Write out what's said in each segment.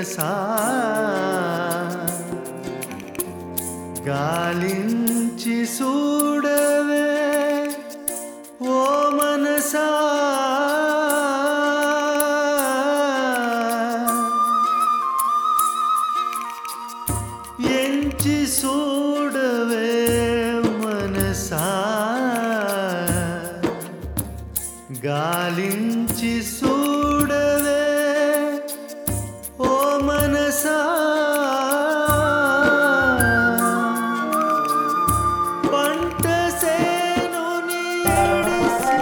మనసా గాలించి చూడవే ఓ మనసా ఎంచి చూడవే మనసా గాలించి చూడవే ఓ మనసా పంట సేను నీడిసే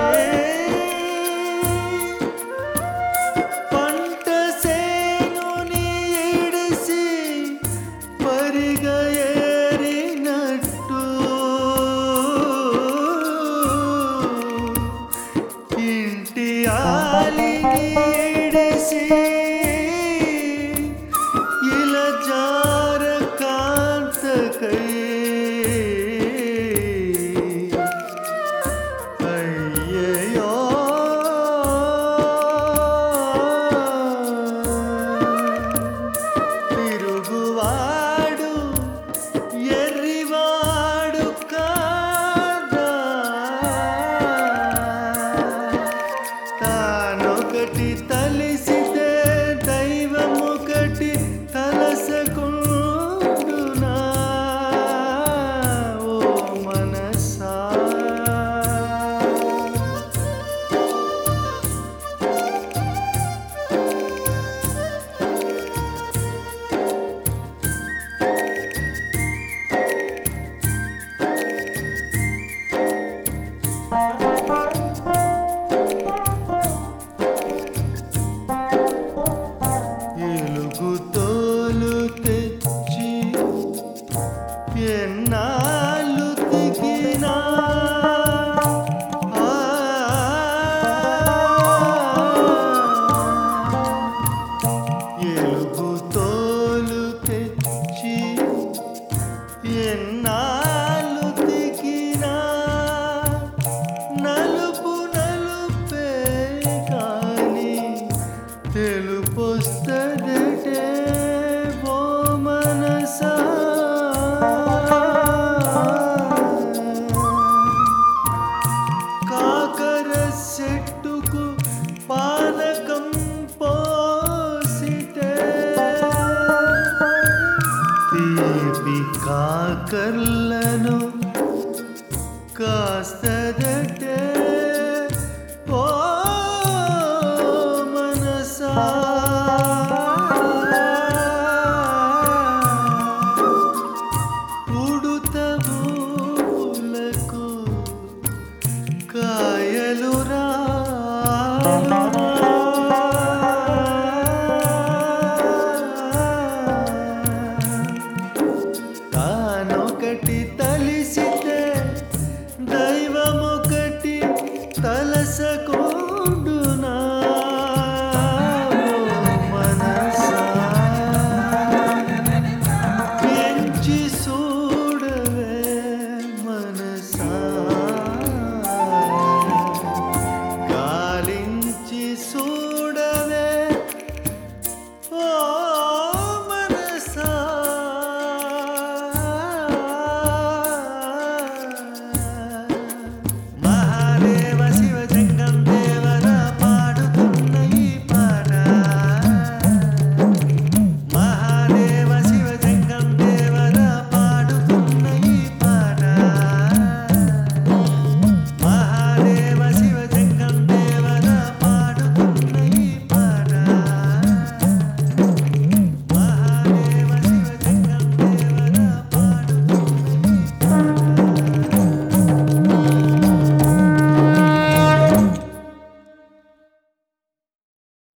పంట సేను నీడిసి పరిగ ఏరినట్టు ఇంటి ఆలి నీడిసి ఇలా జార కాంతకై అయ్యయ్యో తిరుగువాడు ఎర్రివాడు కాదా తానొకటి తలిసితే దైవమొకటి తలసకుండునా ఓ మనసా ఎలుగు తోలు తెచ్చి ఎన్నాళ్ళు తిగినా ఆ, ఎలుగు తోలు తెచ్చి ఎన్నాళ్ళు తిగినా నలుపు నలుపే కాని తెలుపొస్తదటే ఓ మనసా కాకర చెట్టుకు పానకం పోసితే తీపి కాకర్లను కాస్త